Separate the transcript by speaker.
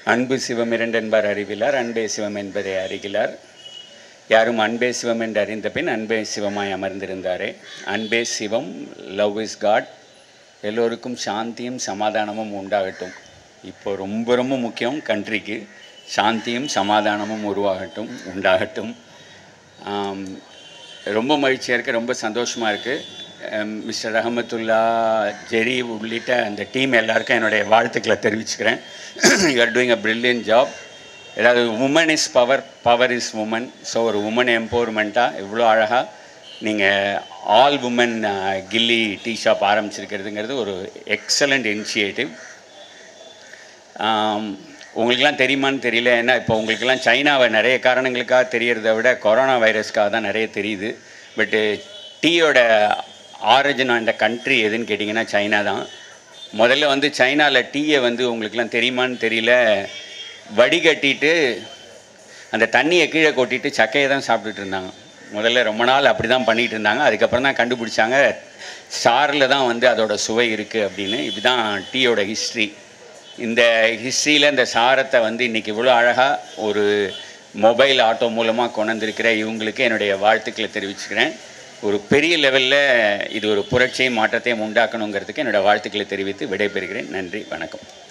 Speaker 1: அன்பு சிவம் இரண்டென்பார் அறிவிலார் அன்பே சிவம் என்பதை அறிகிறார் யாரும் அன்பே சிவம் என்று அறிந்த பின் அன்பே சிவமாய் அமர்ந்திருந்தாரே அன்பே சிவம் லவ் இஸ் காட் எல்லோருக்கும் சாந்தியும் சமாதானமும் உண்டாகட்டும் இப்போ ரொம்ப ரொம்ப முக்கியம் கண்ட்ரிக்கு சாந்தியும் சமாதானமும் உருவாகட்டும் உண்டாகட்டும் ஆம், ரொம்ப மகிழ்ச்சியாக இருக்குது ரொம்ப சந்தோஷமாக இருக்குது மிஸ்டர் ரஹமத்துல்லா ஜெரி உள்ளிட்ட அந்த டீம் எல்லாருக்கும் என்னுடைய வாழ்த்துக்களை தெரிவிச்சுக்கிறேன் you are doing a brilliant job ஏதாவது woman is power power is woman so ஒரு உமன் எம்பவர்மெண்ட்டாக இவ்வளோ அழகாக நீங்கள் all woman Gilli tea shop ஆரம்பிச்சிருக்கிறதுங்கிறது ஒரு எக்ஸலண்ட் இனிஷியேட்டிவ் ஆம், உங்களுக்கெல்லாம் தெரியுமான்னு தெரியல ஏன்னா இப்போ உங்களுக்கெல்லாம் சைனாவை நிறைய காரணங்களுக்காக தெரியறத விட கொரோனா வைரஸ்க்காக தான் நிறைய தெரியுது பட்டு டீயோட ஆரிஜின் அந்த கண்ட்ரி எதுன்னு கேட்டிங்கன்னா சைனா தான் முதல்ல வந்து சைனாவில் டீயை வந்து உங்களுக்கெல்லாம் தெரியுமான்னு தெரியல வடிகட்டிட்டு அந்த தண்ணியை கீழே கொட்டிட்டு சக்கையை தான் சாப்பிட்டுட்டு இருந்தாங்க முதல்ல ரொம்ப நாள் அப்படி தான் பண்ணிகிட்டு இருந்தாங்க அதுக்கப்புறம் தான் கண்டுபிடிச்சாங்க சாரில் தான் வந்து அதோட சுவை இருக்குது அப்படின்னு இப்படி டீயோட ஹிஸ்ட்ரி இந்த ஹிஸ்ட்ரியில் இந்த சாரத்தை வந்து இன்றைக்கி இவ்வளோ அழகாக ஒரு மொபைல் ஆட்டோ மூலமாக கொண்டு வந்திருக்கிற இவங்களுக்கு என்னுடைய வாழ்த்துக்களை தெரிவிச்சுக்கிறேன் ஒரு பெரிய லெவலில் இது ஒரு புரட்சியும் மாற்றத்தையும் உண்டாக்கணுங்கிறதுக்கு என்னோடய வாழ்த்துக்களை தெரிவித்து விடைபெறுகிறேன் நன்றி வணக்கம்